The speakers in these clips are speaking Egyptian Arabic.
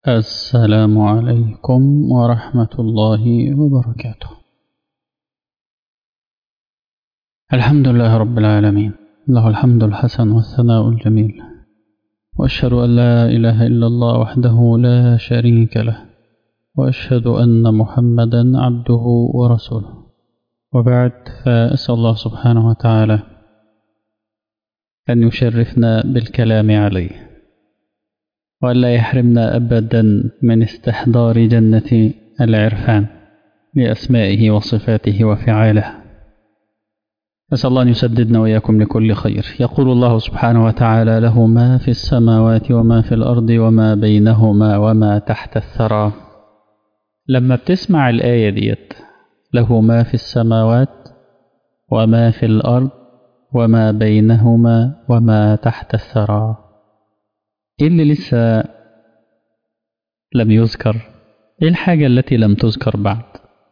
السلام عليكم ورحمة الله وبركاته الحمد لله رب العالمين له الحمد الحسن والثناء الجميل وأشهد أن لا إله إلا الله وحده لا شريك له وأشهد أن محمدا عبده ورسوله وبعد فأسأل الله سبحانه وتعالى أن يشرفنا بالكلام عليه وألا يحرمنا أبدا من استحضار جنة العرفان لأسمائه وصفاته وفعاله أسأل الله أن يسددنا وإياكم لكل خير يقول الله سبحانه وتعالى له ما في السماوات وما في الأرض وما بينهما وما تحت الثرى لما بتسمع الآية ديت له ما في السماوات وما في الأرض وما بينهما وما تحت الثرى إيه اللي لسه لم يذكر إيه الحاجة التي لم تذكر بعد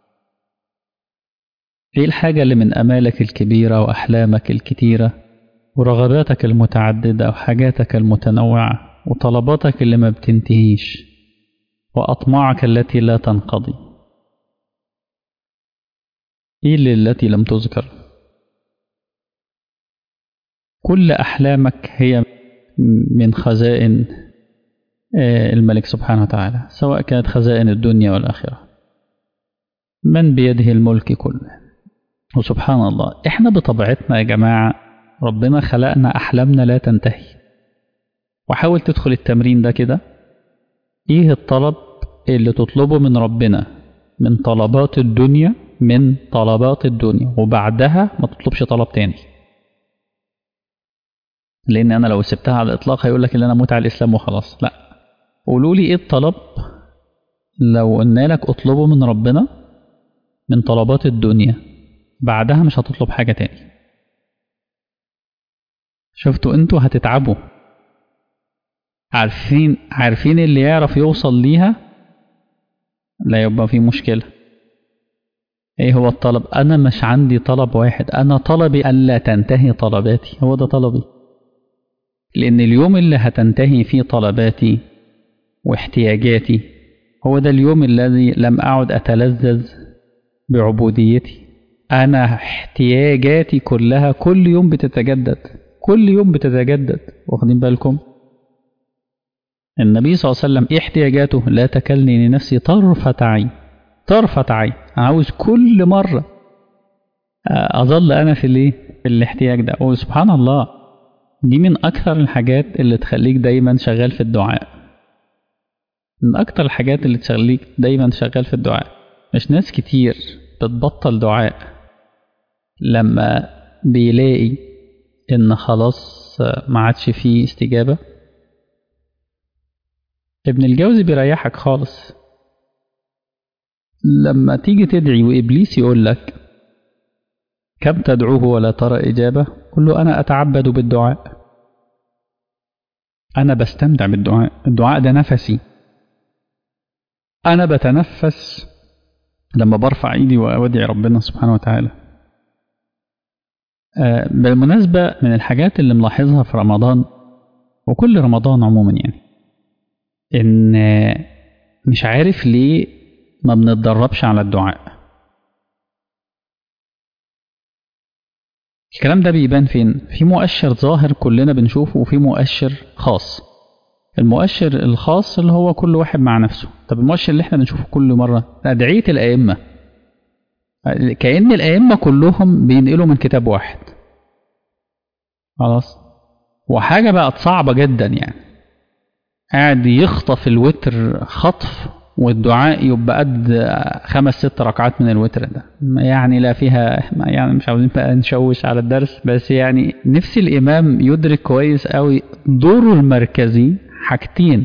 إيه الحاجة اللي من أمالك الكبيرة وأحلامك الكتيرة ورغباتك المتعددة وحاجاتك المتنوعة وطلباتك اللي ما بتنتهيش وأطماعك التي لا تنقضي إيه اللي التي لم تذكر كل أحلامك هي من خزائن الملك سبحانه وتعالى سواء كانت خزائن الدنيا والآخرة من بيده الملك كله وسبحان الله احنا بطبيعتنا يا جماعة ربنا خلقنا أحلامنا لا تنتهي وحاول تدخل التمرين ده كده ايه الطلب اللي تطلبه من ربنا من طلبات الدنيا من طلبات الدنيا وبعدها ما تطلبش طلب تاني لان انا لو سبتها على الاطلاق هيقول لك ان انا اموت على الاسلام وخلاص لا قولوا لي ايه الطلب لو قلنا لك اطلبه من ربنا من طلبات الدنيا بعدها مش هتطلب حاجه تاني شفتوا انتوا هتتعبوا عارفين عارفين اللي يعرف يوصل ليها لا يبقى في مشكله ايه هو الطلب انا مش عندي طلب واحد انا طلبي الا تنتهي طلباتي هو ده طلبي لأن اليوم اللي هتنتهي فيه طلباتي واحتياجاتي هو ده اليوم الذي لم أعد أتلذذ بعبوديتي أنا احتياجاتي كلها كل يوم بتتجدد كل يوم بتتجدد واخدين بالكم النبي صلى الله عليه وسلم إيه احتياجاته لا تكلني لنفسي طرفة عين طرفة عين عاوز كل مرة أظل أنا في الايه في الاحتياج ده وسبحان الله دي من أكثر الحاجات اللي تخليك دايما شغال في الدعاء من أكثر الحاجات اللي تخليك دايما شغال في الدعاء مش ناس كتير بتبطل دعاء لما بيلاقي إن خلاص ما عادش فيه استجابة ابن الجوزي بيريحك خالص لما تيجي تدعي وإبليس يقول لك كم تدعوه ولا ترى إجابة قل له أنا أتعبد بالدعاء أنا بستمتع بالدعاء الدعاء ده نفسي أنا بتنفس لما برفع إيدي وأودعي ربنا سبحانه وتعالى آه بالمناسبة من الحاجات اللي ملاحظها في رمضان وكل رمضان عموما يعني إن مش عارف ليه ما بنتدربش على الدعاء الكلام ده بيبان فين؟ في مؤشر ظاهر كلنا بنشوفه وفي مؤشر خاص. المؤشر الخاص اللي هو كل واحد مع نفسه، طب المؤشر اللي احنا بنشوفه كل مرة أدعية الأئمة. كأن الأئمة كلهم بينقلوا من كتاب واحد. خلاص؟ وحاجة بقت صعبة جدا يعني. قاعد يخطف الوتر خطف والدعاء يبقى قد خمس ست ركعات من الوتر ده يعني لا فيها يعني مش عاوزين بقى نشوش على الدرس بس يعني نفسي الإمام يدرك كويس قوي دوره المركزي حاجتين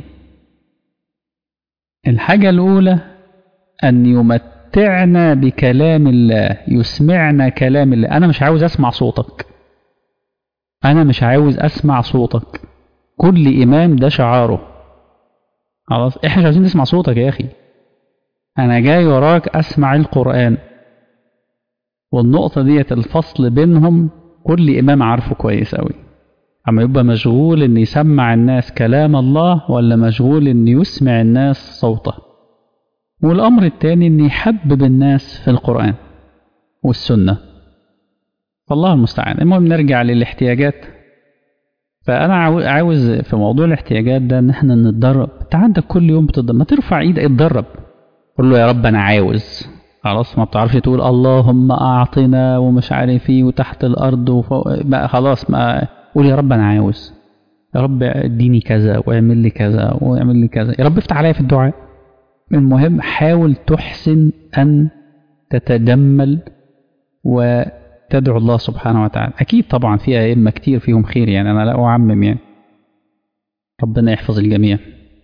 الحاجة الأولى أن يمتعنا بكلام الله يسمعنا كلام الله أنا مش عاوز أسمع صوتك أنا مش عاوز أسمع صوتك كل إمام ده شعاره خلاص احنا مش عايزين نسمع صوتك يا اخي انا جاي وراك اسمع القران والنقطه ديت الفصل بينهم كل امام عارفه كويس قوي أما يبقى مشغول إن يسمع الناس كلام الله ولا مشغول إن يسمع الناس صوته والأمر الثاني إن يحبب الناس في القرآن والسنة فالله المستعان المهم نرجع للاحتياجات فأنا عاوز في موضوع الاحتياجات ده إن احنا نتدرب أنت عندك كل يوم بتتدرب ما ترفع إيدك اتدرب قول له يا رب أنا عاوز خلاص ما بتعرفش تقول اللهم أعطنا ومش عارف إيه وتحت الأرض وفوق بقى خلاص ما قول يا رب أنا عاوز يا رب اديني كذا واعمل لي كذا واعمل لي كذا يا رب افتح عليا في الدعاء المهم حاول تحسن أن تتجمل وتدعو الله سبحانه وتعالى أكيد طبعا في أئمة كتير فيهم خير يعني أنا لا أعمم يعني ربنا يحفظ الجميع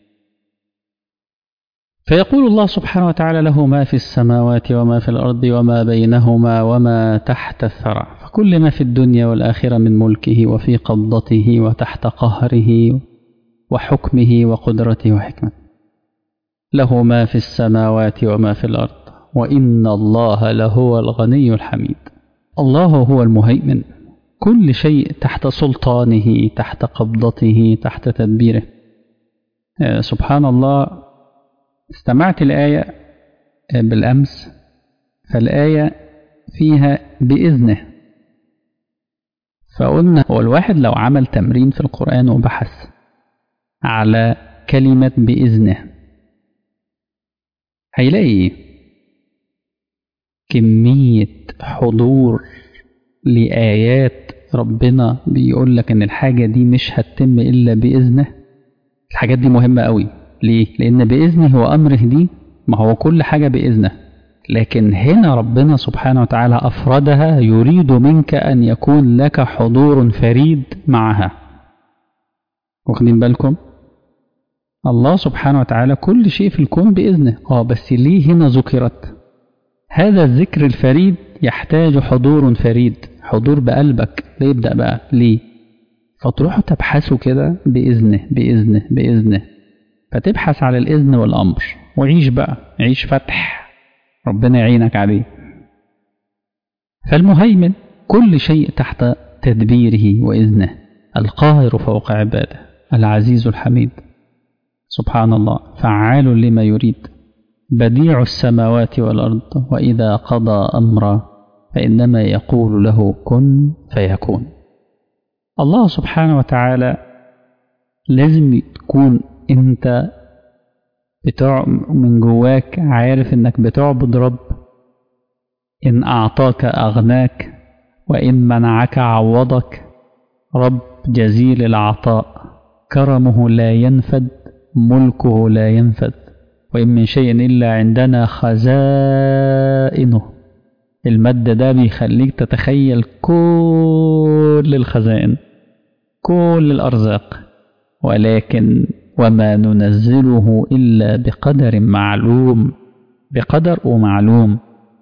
فيقول الله سبحانه وتعالى له ما في السماوات وما في الأرض وما بينهما وما تحت الثرى فكل ما في الدنيا والآخرة من ملكه وفي قبضته وتحت قهره وحكمه وقدرته وحكمته له ما في السماوات وما في الأرض وإن الله لهو الغني الحميد الله هو المهيمن كل شيء تحت سلطانه تحت قبضته تحت تدبيره سبحان الله استمعت الآية بالأمس فالآية فيها بإذنه فقلنا هو الواحد لو عمل تمرين في القرآن وبحث على كلمة بإذنه هيلاقي كمية حضور لآيات ربنا بيقول لك إن الحاجة دي مش هتتم إلا بإذنه الحاجات دي مهمة قوي ليه؟ لأن بإذنه هو أمره دي ما هو كل حاجة بإذنه لكن هنا ربنا سبحانه وتعالى أفردها يريد منك أن يكون لك حضور فريد معها واخدين بالكم؟ الله سبحانه وتعالى كل شيء في الكون بإذنه آه بس ليه هنا ذكرت هذا الذكر الفريد يحتاج حضور فريد حضور بقلبك يبدأ بقى ليه فتروحوا تبحثوا كده بإذنه بإذنه بإذنه فتبحث على الإذن والأمر وعيش بقى عيش فتح ربنا يعينك عليه فالمهيمن كل شيء تحت تدبيره وإذنه القاهر فوق عباده العزيز الحميد سبحان الله فعال لما يريد بديع السماوات والأرض وإذا قضى أمرا فإنما يقول له كن فيكون الله سبحانه وتعالى لازم تكون انت بتوع من جواك عارف انك بتعبد رب ان اعطاك اغناك وان منعك عوضك رب جزيل العطاء كرمه لا ينفد ملكه لا ينفد وإن من شيء إلا عندنا خزائنه المد ده بيخليك تتخيل كل الخزائن كل الأرزاق ولكن وما ننزله إلا بقدر معلوم بقدر ومعلوم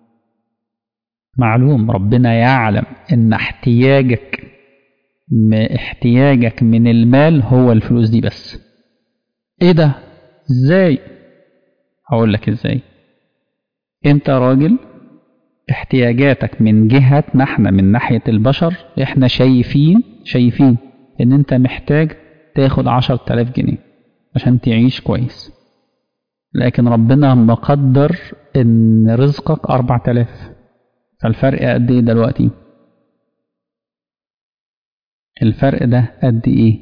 معلوم ربنا يعلم إن احتياجك احتياجك من المال هو الفلوس دي بس ايه ده ازاي هقول لك ازاي انت راجل احتياجاتك من جهتنا احنا من ناحية البشر احنا شايفين شايفين ان انت محتاج تاخد عشر تلاف جنيه عشان تعيش كويس لكن ربنا مقدر ان رزقك اربع تلاف فالفرق قد ايه دلوقتي الفرق ده قد ايه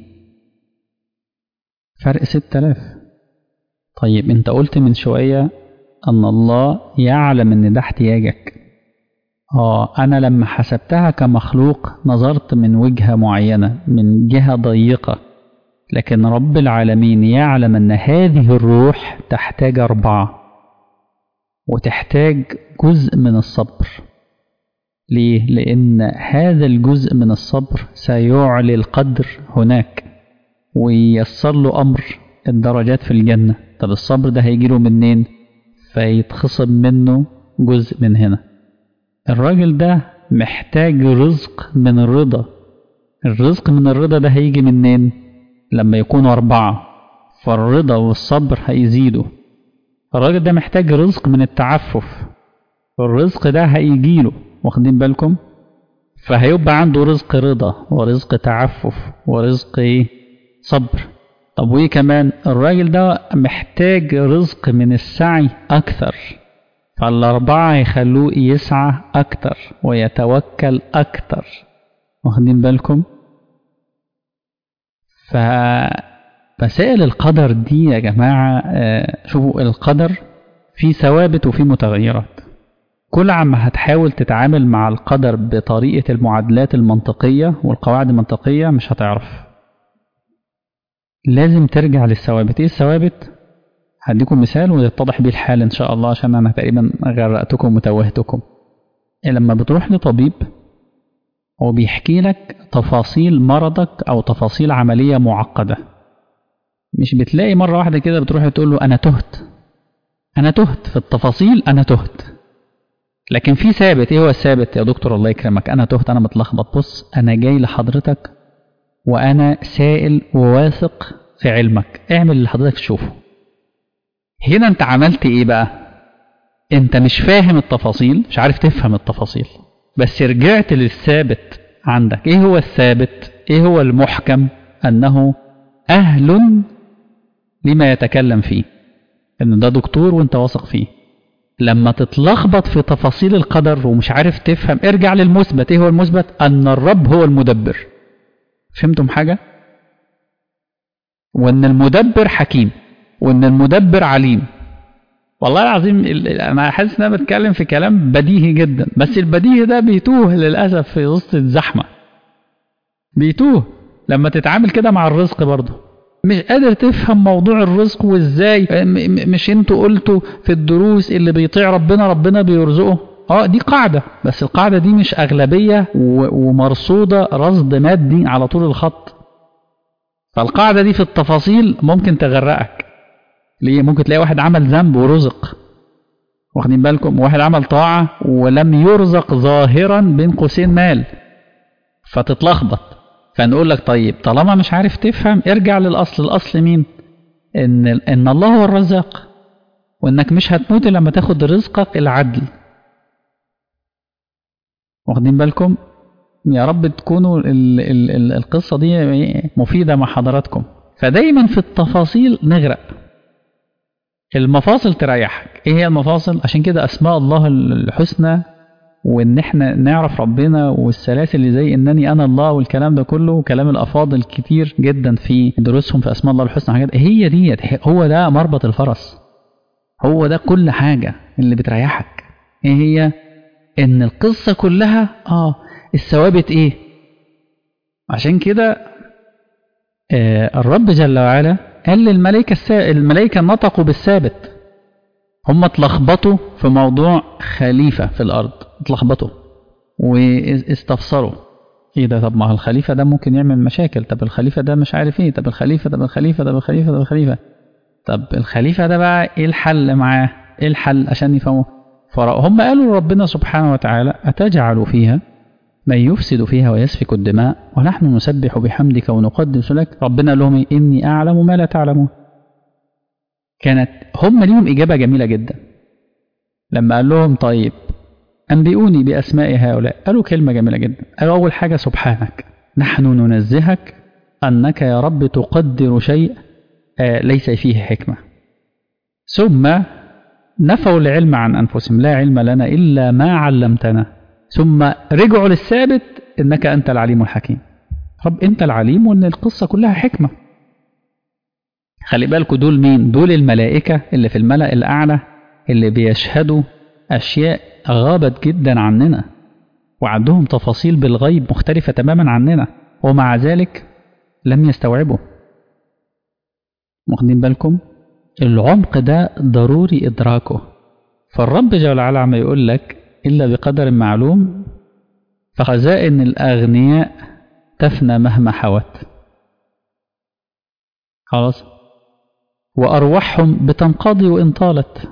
فرق ستة آلاف طيب انت قلت من شوية ان الله يعلم ان ده احتياجك اه انا لما حسبتها كمخلوق نظرت من وجهة معينة من جهة ضيقة لكن رب العالمين يعلم ان هذه الروح تحتاج اربعة وتحتاج جزء من الصبر ليه؟ لأن هذا الجزء من الصبر سيعلي القدر هناك وييسر له أمر الدرجات في الجنة طب الصبر ده هيجيله منين فيتخصم منه جزء من هنا الراجل ده محتاج رزق من الرضا الرزق من الرضا ده هيجي منين لما يكونوا أربعة فالرضا والصبر هيزيدوا الراجل ده محتاج رزق من التعفف الرزق ده هيجيله واخدين بالكم فهيبقى عنده رزق رضا ورزق تعفف ورزق إيه؟ صبر طب وإيه كمان الراجل ده محتاج رزق من السعي أكثر فالأربعة يخلوه يسعى أكتر ويتوكل أكتر واخدين بالكم فمسائل القدر دي يا جماعة آه، شوفوا القدر في ثوابت وفي متغيرات كل عما هتحاول تتعامل مع القدر بطريقة المعادلات المنطقية والقواعد المنطقية مش هتعرف لازم ترجع للثوابت ايه الثوابت هديكم مثال ويتضح بيه الحال ان شاء الله عشان انا تقريبا غرقتكم وتوهتكم لما بتروح لطبيب هو بيحكي لك تفاصيل مرضك او تفاصيل عملية معقدة مش بتلاقي مرة واحدة كده بتروح تقول له انا تهت انا تهت في التفاصيل انا تهت لكن في ثابت ايه هو الثابت يا دكتور الله يكرمك انا تهت انا متلخبط بص انا جاي لحضرتك وانا سائل وواثق في علمك اعمل اللي حضرتك تشوفه هنا انت عملت ايه بقى انت مش فاهم التفاصيل مش عارف تفهم التفاصيل بس رجعت للثابت عندك ايه هو الثابت ايه هو المحكم انه اهل لما يتكلم فيه ان ده دكتور وانت واثق فيه لما تتلخبط في تفاصيل القدر ومش عارف تفهم ارجع للمثبت ايه هو المثبت ان الرب هو المدبر فهمتم حاجة وان المدبر حكيم وان المدبر عليم والله العظيم ال- ال- انا حاسس ان انا بتكلم في كلام بديهي جدا بس البديهي ده بيتوه للاسف في وسط الزحمه بيتوه لما تتعامل كده مع الرزق برضه مش قادر تفهم موضوع الرزق وازاي م- م- مش انتوا قلتوا في الدروس اللي بيطيع ربنا ربنا بيرزقه اه دي قاعدة بس القاعدة دي مش أغلبية و- ومرصودة رصد مادي على طول الخط فالقاعدة دي في التفاصيل ممكن تغرقك ليه ممكن تلاقي واحد عمل ذنب ورزق واخدين بالكم واحد عمل طاعة ولم يرزق ظاهرا بين قوسين مال فتتلخبط فنقول لك طيب طالما مش عارف تفهم ارجع للأصل الأصل مين إن, إن الله هو الرزاق وإنك مش هتموت إلا لما تاخد رزقك العدل واخدين بالكم يا رب تكونوا ال ال ال القصة دي مفيدة مع حضراتكم فدايما في التفاصيل نغرق المفاصل تريحك ايه هي المفاصل عشان كده اسماء الله الحسنى وان احنا نعرف ربنا والسلاسل اللي زي انني انا الله والكلام ده كله وكلام الافاضل كتير جدا في دروسهم في اسماء الله الحسنى حاجات هي ديت هو ده مربط الفرس هو ده كل حاجة اللي بتريحك ايه هي ان القصة كلها اه الثوابت ايه عشان كده آه الرب جل وعلا قال للملائكة السا... الملائكة نطقوا بالثابت هم اتلخبطوا في موضوع خليفة في الأرض اتلخبطوا واستفسروا ايه ده طب ما الخليفة ده ممكن يعمل مشاكل طب الخليفة ده مش عارف ايه طب الخليفة طب الخليفة طب الخليفة طب الخليفة طب الخليفة ده بقى ايه الحل معاه ايه الحل عشان يفهموا فهم قالوا ربنا سبحانه وتعالى أتجعل فيها من يفسد فيها ويسفك الدماء ونحن نسبح بحمدك ونقدس لك ربنا قال لهم إني أعلم ما لا تعلمون كانت هم ليهم إجابة جميلة جدا لما قال لهم طيب أنبئوني بأسماء هؤلاء قالوا كلمة جميلة جدا قالوا أول حاجة سبحانك نحن ننزهك أنك يا رب تقدر شيء آه ليس فيه حكمة ثم نفوا العلم عن أنفسهم لا علم لنا إلا ما علمتنا ثم رجعوا للثابت إنك أنت العليم الحكيم رب أنت العليم وإن القصة كلها حكمة خلي بالكم دول مين دول الملائكة اللي في الملأ الأعلى اللي بيشهدوا أشياء غابت جدا عننا وعندهم تفاصيل بالغيب مختلفة تماما عننا ومع ذلك لم يستوعبوا واخدين بالكم العمق ده ضروري إدراكه فالرب جل وعلا عم يقول لك إلا بقدر معلوم فخزائن الأغنياء تفنى مهما حوت خلاص وأرواحهم بتنقضي وإن طالت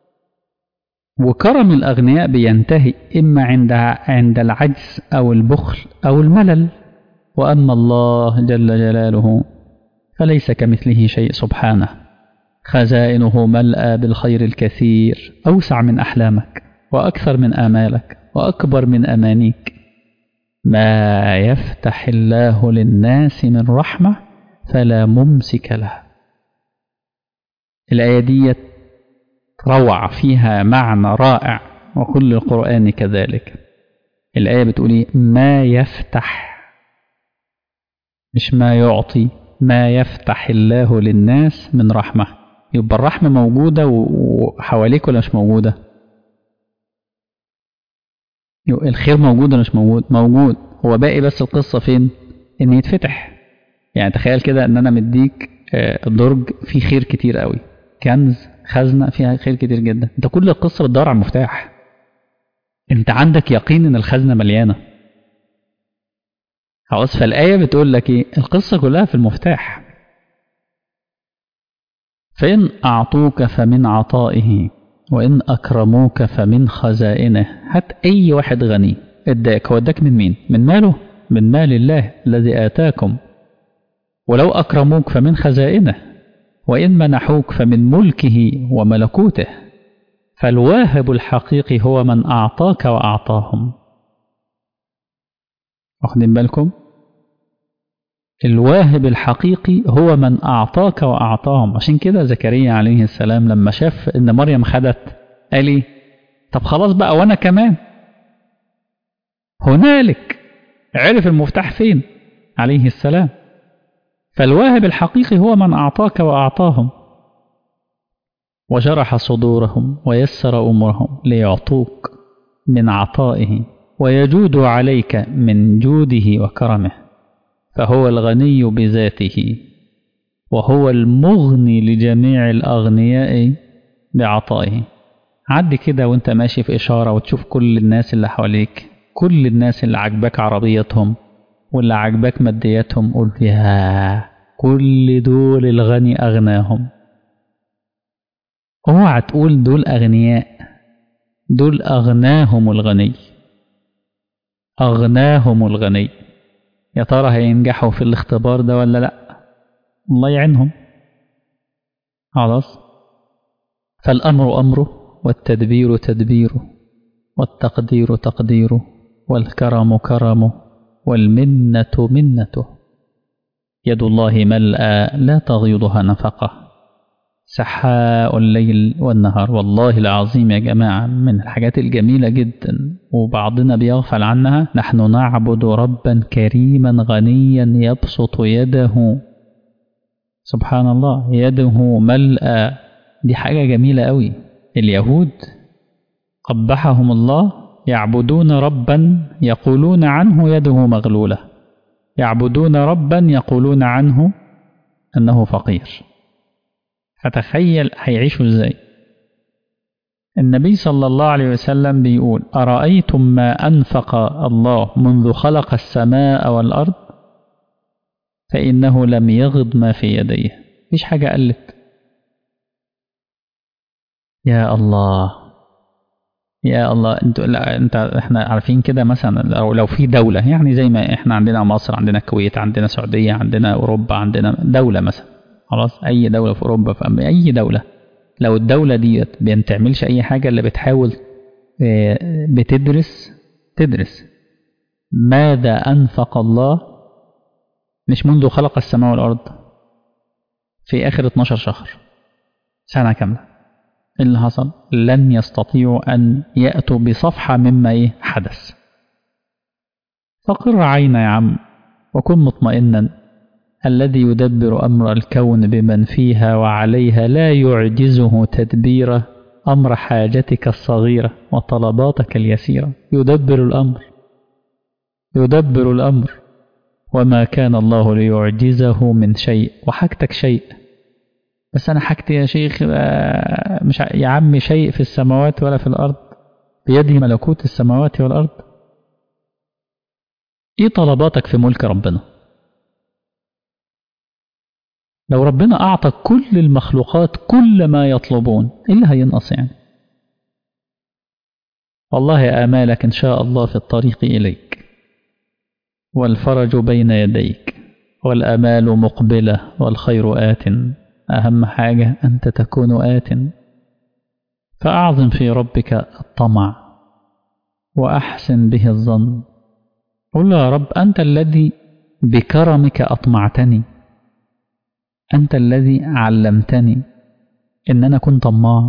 وكرم الأغنياء بينتهي إما عند عند العجز أو البخل أو الملل وأما الله جل جلاله فليس كمثله شيء سبحانه خزائنه ملأى بالخير الكثير أوسع من أحلامك وأكثر من آمالك وأكبر من أمانيك ما يفتح الله للناس من رحمة فلا ممسك له الآية دي روع فيها معنى رائع وكل القرآن كذلك الآية بتقول إيه؟ ما يفتح مش ما يعطي ما يفتح الله للناس من رحمة يبقى الرحمة موجودة وحواليك ولا مش موجودة الخير موجود ولا مش موجود موجود هو باقي بس القصة فين ان يتفتح يعني تخيل كده ان انا مديك درج فيه خير كتير قوي كنز خزنة فيها خير كتير جدا انت كل القصة بتدور على المفتاح انت عندك يقين ان الخزنة مليانة خلاص فالآية بتقول لك ايه القصة كلها في المفتاح فإن أعطوك فمن عطائه وإن أكرموك فمن خزائنه هات أي واحد غني اداك هو اداك من مين من ماله من مال الله الذي آتاكم ولو أكرموك فمن خزائنه وإن منحوك فمن ملكه وملكوته فالواهب الحقيقي هو من أعطاك وأعطاهم واخدين بالكم الواهب الحقيقي هو من أعطاك وأعطاهم عشان كده زكريا عليه السلام لما شاف إن مريم خدت قال إيه طب خلاص بقى وأنا كمان هنالك عرف المفتاح فين عليه السلام فالواهب الحقيقي هو من أعطاك وأعطاهم وشرح صدورهم ويسر أمورهم ليعطوك من عطائه ويجود عليك من جوده وكرمه فهو الغني بذاته وهو المغني لجميع الأغنياء بعطائه عد كده وانت ماشي في إشارة وتشوف كل الناس اللي حواليك كل الناس اللي عجبك عربيتهم واللي عجبك مادياتهم قول فيها كل دول الغني أغناهم اوعى تقول دول أغنياء دول أغناهم الغني أغناهم الغني يا ترى هينجحوا في الاختبار ده ولا لأ الله يعينهم خلاص فالأمر أمره والتدبير تدبيره والتقدير تقديره والكرم كرمه والمنة منته يد الله ملأى لا تغيضها نفقة سحاء الليل والنهار والله العظيم يا جماعة من الحاجات الجميلة جدا وبعضنا بيغفل عنها نحن نعبد ربا كريما غنيا يبسط يده سبحان الله يده ملأى دي حاجة جميلة قوي اليهود قبحهم الله يعبدون ربا يقولون عنه يده مغلولة يعبدون ربا يقولون عنه أنه فقير فتخيل هيعيشوا ازاي النبي صلى الله عليه وسلم بيقول أرأيتم ما أنفق الله منذ خلق السماء والأرض فإنه لم يغض ما في يديه مفيش حاجة قلت يا الله يا الله انت لا انت احنا عارفين كده مثلا لو لو في دوله يعني زي ما احنا عندنا مصر عندنا الكويت عندنا السعوديه عندنا اوروبا عندنا دوله مثلا خلاص اي دوله في اوروبا في أمريكا اي دوله لو الدوله ديت ما بتعملش اي حاجه اللي بتحاول بتدرس تدرس ماذا انفق الله مش منذ خلق السماء والارض في اخر 12 شهر سنه كامله اللي حصل لن يستطيعوا أن يأتوا بصفحة مما إيه حدث فقر عينا يا عم وكن مطمئنا الذي يدبر أمر الكون بمن فيها وعليها لا يعجزه تدبير أمر حاجتك الصغيرة وطلباتك اليسيرة يدبر الأمر يدبر الأمر وما كان الله ليعجزه من شيء وحاجتك شيء بس أنا حاجتي يا شيخ مش يا عم شيء في السماوات ولا في الأرض بيده ملكوت السماوات والأرض إيه طلباتك في ملك ربنا لو ربنا أعطى كل المخلوقات كل ما يطلبون إيه اللي هينقص يعني والله آمالك إن شاء الله في الطريق إليك والفرج بين يديك والأمال مقبلة والخير آت أهم حاجة أنت تكون آت فأعظم في ربك الطمع وأحسن به الظن قل له يا رب أنت الذي بكرمك أطمعتني أنت الذي علمتني إن أنا كنت طماع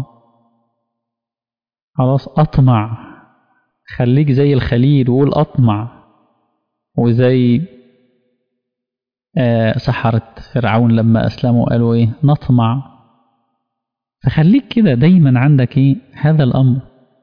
خلاص أطمع خليك زي الخليل وقول أطمع وزي آه سحرة فرعون لما أسلموا قالوا إيه نطمع فخليك كده دايما عندك إيه هذا الأمر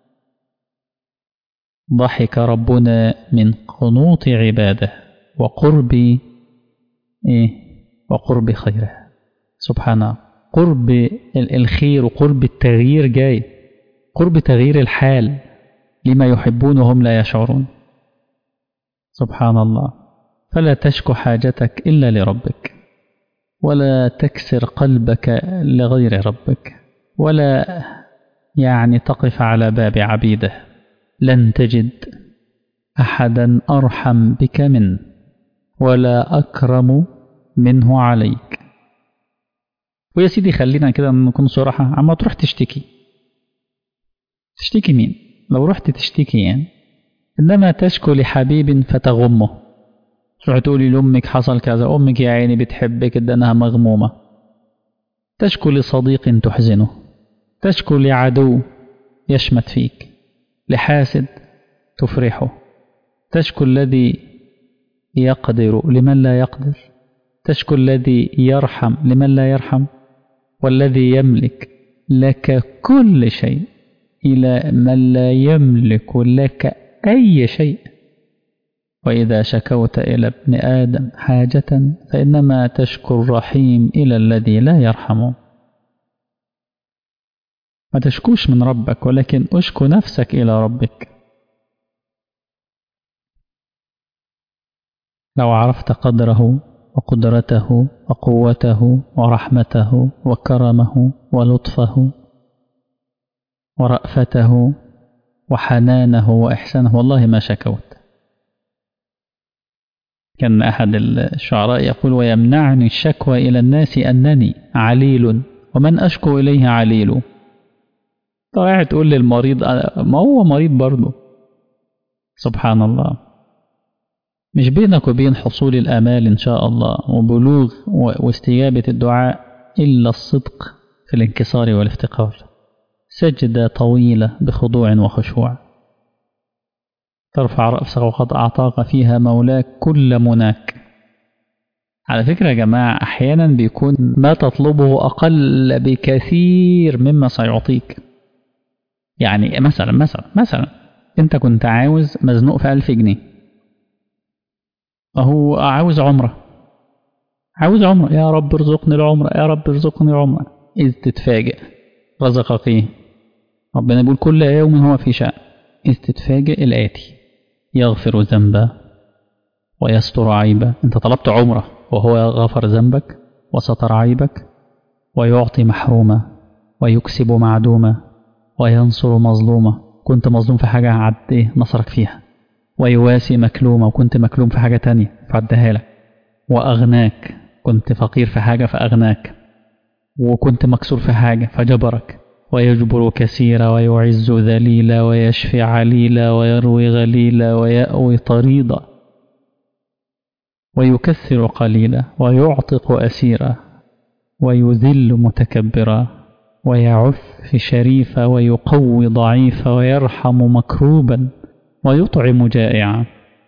ضحك ربنا من قنوط عباده وقرب إيه وقرب خيره سبحانه قرب الخير وقرب التغيير جاي قرب تغيير الحال لما يحبون وهم لا يشعرون سبحان الله فلا تشكو حاجتك إلا لربك ولا تكسر قلبك لغير ربك ولا يعني تقف على باب عبيده لن تجد أحدا أرحم بك منه ولا أكرم منه عليك ويا سيدي خلينا كده نكون صراحة عما تروح تشتكي تشتكي مين لو رحت تشتكي يعني إنما تشكو لحبيب فتغمه تروح تقولي لأمك حصل كذا أمك يا عيني بتحبك ده أنها مغمومة تشكو لصديق تحزنه تشكو لعدو يشمت فيك لحاسد تفرحه تشكو الذي يقدر لمن لا يقدر تشكو الذي يرحم لمن لا يرحم والذي يملك لك كل شيء إلى من لا يملك لك أي شيء وإذا شكوت إلى ابن آدم حاجة فإنما تشكو الرحيم إلى الذي لا يرحمه ما تشكوش من ربك ولكن أشكو نفسك إلى ربك لو عرفت قدره وقدرته وقوته ورحمته وكرمه ولطفه ورأفته وحنانه وإحسانه والله ما شكوت كان أحد الشعراء يقول ويمنعني الشكوى إلى الناس أنني عليل ومن أشكو إليه عليل طالع تقول للمريض ما هو مريض برضه سبحان الله مش بينك وبين حصول الآمال إن شاء الله وبلوغ واستجابة الدعاء إلا الصدق في الانكسار والافتقار سجدة طويلة بخضوع وخشوع ترفع رأسك وقد أعطاك فيها مولاك كل مناك على فكرة يا جماعة أحيانا بيكون ما تطلبه أقل بكثير مما سيعطيك يعني مثلا مثلا مثلا أنت كنت عاوز مزنوق في ألف جنيه أهو عاوز عمرة عاوز عمرة يا رب ارزقني العمرة يا رب ارزقني عمرة إذ تتفاجئ رزقك إيه ربنا يقول كل يوم هو في شأن إذ تتفاجئ الآتي يغفر ذنبا ويستر عيبا أنت طلبت عمرة وهو غفر ذنبك وستر عيبك ويعطي محروما ويكسب معدوما وينصر مظلومة كنت مظلوم في حاجة عد إيه نصرك فيها ويواسي مكلومة وكنت مكلوم في حاجة تانية فعدها لك وأغناك كنت فقير في حاجة فأغناك وكنت مكسور في حاجة فجبرك ويجبر كثيرا ويعز ذليلا ويشفي عليلا ويروي غليلا ويأوي طريدا ويكثر قليلا ويعتق أسيرا ويذل متكبرا ويعف شريفا ويقوي ضعيفا ويرحم مكروبا ويطعم جائعا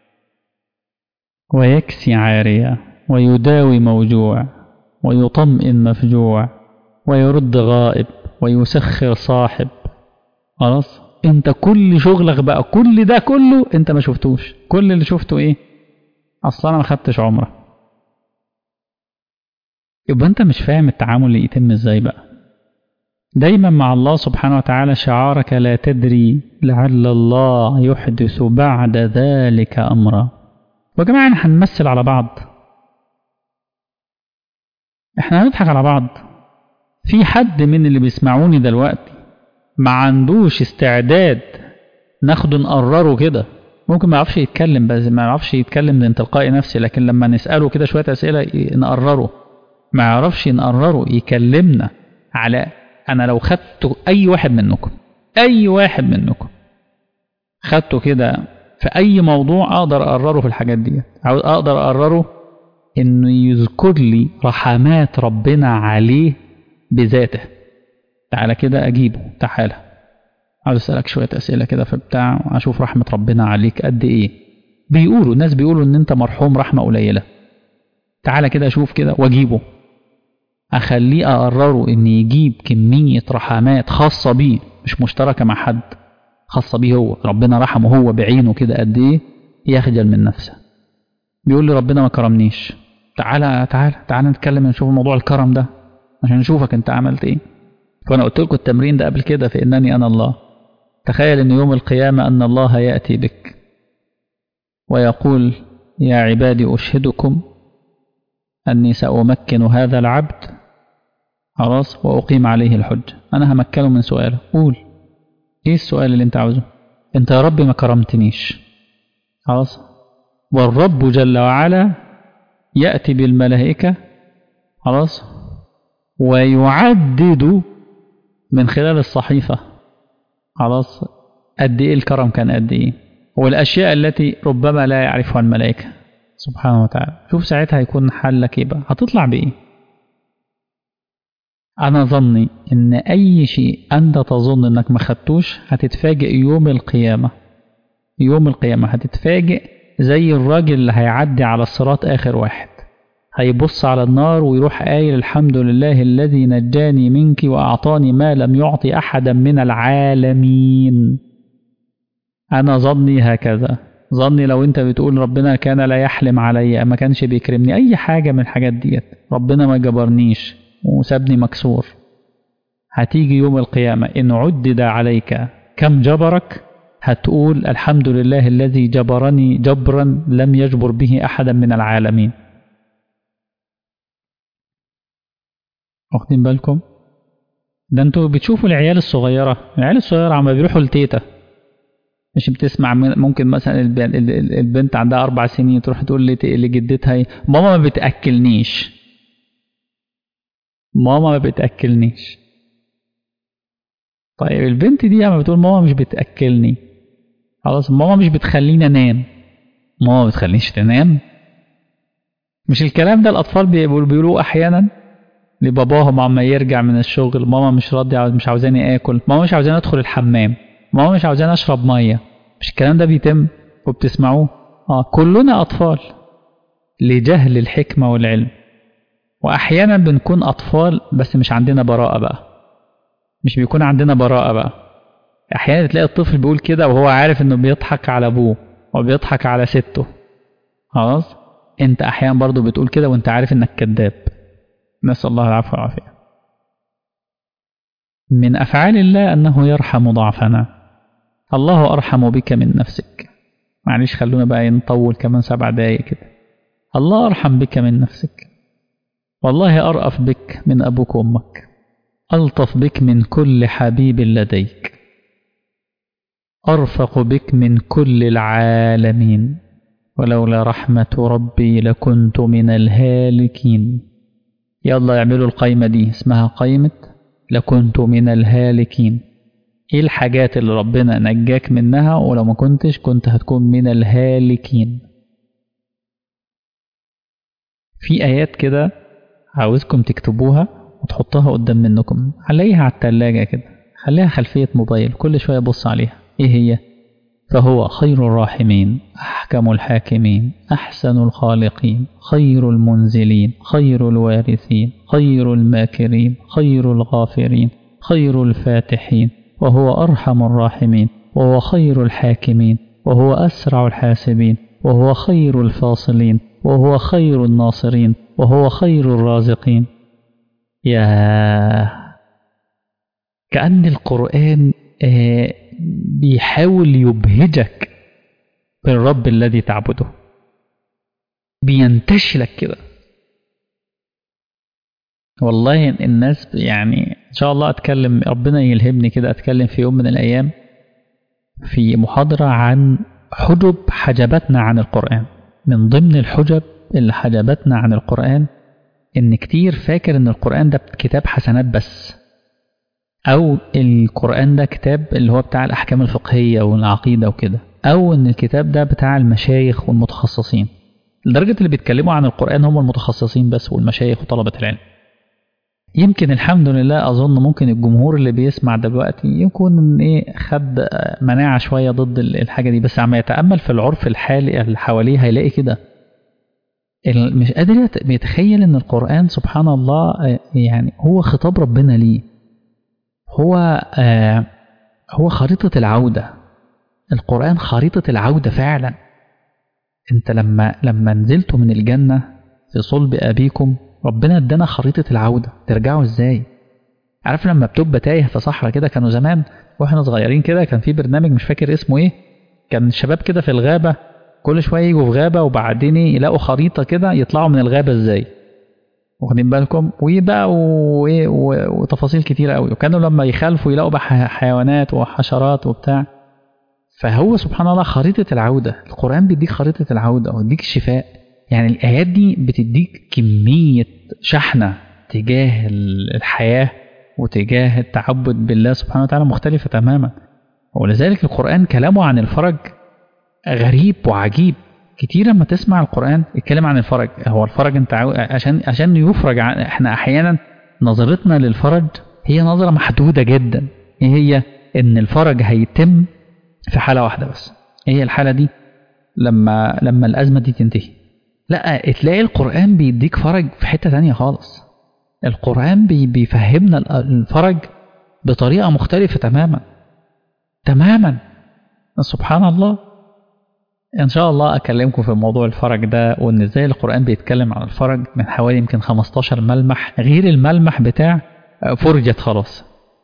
ويكسي عاريا ويداوي موجوع ويطمئن مفجوع ويرد غائب ويسخر صاحب خلاص انت كل شغلك بقى كل ده كله انت ما شفتوش كل اللي شفته ايه اصلا انا ما خدتش عمره يبقى انت مش فاهم التعامل اللي يتم ازاي بقى دايما مع الله سبحانه وتعالى شعارك لا تدري لعل الله يحدث بعد ذلك امرا يا جماعه احنا هنمثل على بعض احنا هنضحك على بعض في حد من اللي بيسمعوني دلوقتي ما عندوش استعداد ناخده نقرره كده ممكن ما يعرفش يتكلم بس ما يعرفش يتكلم من تلقاء نفسي لكن لما نسأله كده شوية أسئلة نقرره ما يعرفش نقرره يكلمنا على أنا لو خدت أي واحد منكم أي واحد منكم خدته كده في أي موضوع أقدر أقرره في الحاجات دي أقدر أقرره إنه يذكر لي رحمات ربنا عليه بذاته تعالى كده أجيبه تعالى عاوز أسألك شوية أسئلة كده في بتاع أشوف رحمة ربنا عليك قد إيه بيقولوا الناس بيقولوا إن أنت مرحوم رحمة قليلة تعالى كده أشوف كده وأجيبه أخليه أقرره إن يجيب كمية رحمات خاصة بيه مش مشتركة مع حد خاصة بيه هو ربنا رحمه هو بعينه كده قد إيه يخجل من نفسه بيقول لي ربنا ما كرمنيش تعالى تعالى تعالى نتكلم نشوف موضوع الكرم ده عشان نشوفك انت عملت ايه فانا قلت لكم التمرين ده قبل كده في انني انا الله تخيل ان يوم القيامة ان الله يأتي بك ويقول يا عبادي أشهدكم أني سأمكن هذا العبد خلاص وأقيم عليه الحج أنا همكنه من سؤاله قول إيه السؤال اللي أنت عاوزه أنت يا رب ما كرمتنيش خلاص والرب جل وعلا يأتي بالملائكة خلاص ويعدد من خلال الصحيفة خلاص قد إيه الكرم كان قد إيه والأشياء التي ربما لا يعرفها الملائكة سبحانه وتعالى شوف ساعتها هيكون حلك إيه بقى هتطلع بإيه أنا ظني إن أي شيء أنت تظن إنك ما خدتوش هتتفاجئ يوم القيامة يوم القيامة هتتفاجئ زي الراجل اللي هيعدي على الصراط آخر واحد هيبص على النار ويروح قايل الحمد لله الذي نجاني منك وأعطاني ما لم يعطي أحدا من العالمين أنا ظني هكذا ظني لو أنت بتقول ربنا كان لا يحلم علي ما كانش بيكرمني أي حاجة من الحاجات ديت ربنا ما جبرنيش وسابني مكسور هتيجي يوم القيامة إن عدد عليك كم جبرك هتقول الحمد لله الذي جبرني جبرا لم يجبر به أحدا من العالمين واخدين بالكم ده انتوا بتشوفوا العيال الصغيرة العيال الصغيرة عم بيروحوا لتيتا مش بتسمع ممكن مثلا البنت عندها أربع سنين تروح تقول لجدتها ماما ما بتأكلنيش ماما ما بتأكلنيش طيب البنت دي لما بتقول ماما مش بتأكلني خلاص ماما مش بتخليني انام ماما ما بتخلينيش تنام مش الكلام ده الأطفال بيقولوه أحيانا لباباهم عما يرجع من الشغل ماما مش راضية مش عاوزاني آكل ماما مش عاوزاني أدخل الحمام ماما مش عاوزاني أشرب مية مش الكلام ده بيتم وبتسمعوه آه كلنا أطفال لجهل الحكمة والعلم وأحيانا بنكون أطفال بس مش عندنا براءة بقى مش بيكون عندنا براءة بقى أحيانا تلاقي الطفل بيقول كده وهو عارف إنه بيضحك على أبوه وبيضحك على سته خلاص أنت أحيانا برضو بتقول كده وأنت عارف إنك كذاب نسأل الله العفو والعافية من أفعال الله أنه يرحم ضعفنا الله أرحم بك من نفسك معلش خلونا بقى نطول كمان سبع دقايق كده الله أرحم بك من نفسك والله أرأف بك من أبوك وأمك ألطف بك من كل حبيب لديك أرفق بك من كل العالمين ولولا رحمة ربي لكنت من الهالكين يلا اعملوا القايمة دي اسمها قايمة لكنت من الهالكين ايه الحاجات اللي ربنا نجاك منها ولو ما كنتش كنت هتكون من الهالكين في آيات كده عاوزكم تكتبوها وتحطوها قدام منكم عليها على التلاجة كده خليها خلفية موبايل كل شوية بص عليها ايه هي فهو خير الراحمين أحكم الحاكمين أحسن الخالقين خير المنزلين خير الوارثين خير الماكرين خير الغافرين خير الفاتحين وهو أرحم الراحمين وهو خير الحاكمين وهو أسرع الحاسبين وهو خير الفاصلين وهو خير الناصرين وهو خير الرازقين يا كأن القرآن آه بيحاول يبهجك بالرب الذي تعبده بينتشلك كده والله الناس يعني ان شاء الله اتكلم ربنا يلهمني كده اتكلم في يوم من الايام في محاضرة عن حجب حجبتنا عن القرآن من ضمن الحجب اللي حجبتنا عن القرآن ان كتير فاكر ان القرآن ده كتاب حسنات بس أو القرآن ده كتاب اللي هو بتاع الأحكام الفقهية والعقيدة وكده أو إن الكتاب ده بتاع المشايخ والمتخصصين لدرجة اللي بيتكلموا عن القرآن هم المتخصصين بس والمشايخ وطلبة العلم يمكن الحمد لله أظن ممكن الجمهور اللي بيسمع دلوقتي يكون إيه خد مناعة شوية ضد الحاجة دي بس عم يتأمل في العرف الحالي اللي حواليه هيلاقي كده مش قادر يتخيل ان القرآن سبحان الله يعني هو خطاب ربنا ليه هو آه هو خريطة العودة القرآن خريطة العودة فعلا انت لما لما نزلتوا من الجنة في صلب أبيكم ربنا ادانا خريطة العودة ترجعوا ازاي عارف لما بتبقى تايه في صحراء كده كانوا زمان واحنا صغيرين كده كان في برنامج مش فاكر اسمه ايه كان الشباب كده في الغابة كل شوية يجوا في غابة وبعدين يلاقوا خريطة كده يطلعوا من الغابة ازاي واخدين بالكم وبقى وتفاصيل كتيرة قوي وكانوا لما يخالفوا يلاقوا بقى حيوانات وحشرات وبتاع فهو سبحان الله خريطة العودة القرآن بيديك خريطة العودة ويديك الشفاء يعني الآيات دي بتديك كمية شحنة تجاه الحياة وتجاه التعبد بالله سبحانه وتعالى مختلفة تماما ولذلك القرآن كلامه عن الفرج غريب وعجيب كتير لما تسمع القرآن يتكلم عن الفرج هو الفرج انت عشان عشان يفرج عن احنا احيانا نظرتنا للفرج هي نظرة محدودة جدا ايه هي ان الفرج هيتم في حالة واحدة بس ايه هي الحالة دي لما لما الأزمة دي تنتهي لا تلاقي القرآن بيديك فرج في حتة تانية خالص القرآن بي بيفهمنا الفرج بطريقة مختلفة تماما تماما سبحان الله إن شاء الله أكلمكم في موضوع الفرج ده وإن إزاي القرآن بيتكلم عن الفرج من حوالي يمكن 15 ملمح غير الملمح بتاع فرجت خلاص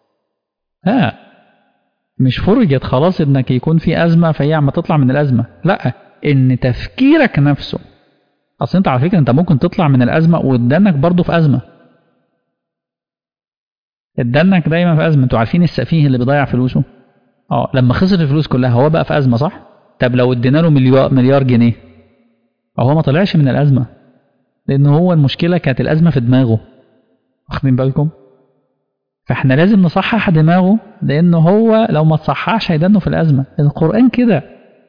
ها مش فرجت خلاص إنك يكون في أزمة فهي عم تطلع من الأزمة لا إن تفكيرك نفسه أصل أنت على فكرة أنت ممكن تطلع من الأزمة وتدنك برضه في أزمة اتدنك دايما في أزمة أنتوا عارفين السفيه اللي بيضيع فلوسه اه لما خسر الفلوس كلها هو بقى في أزمة صح؟ طب لو ادينا له مليار, مليار جنيه هو ما طلعش من الأزمة لأن هو المشكلة كانت الأزمة في دماغه واخدين بالكم فاحنا لازم نصحح دماغه لأنه هو لو ما تصححش هيدنه في الأزمة القرآن كده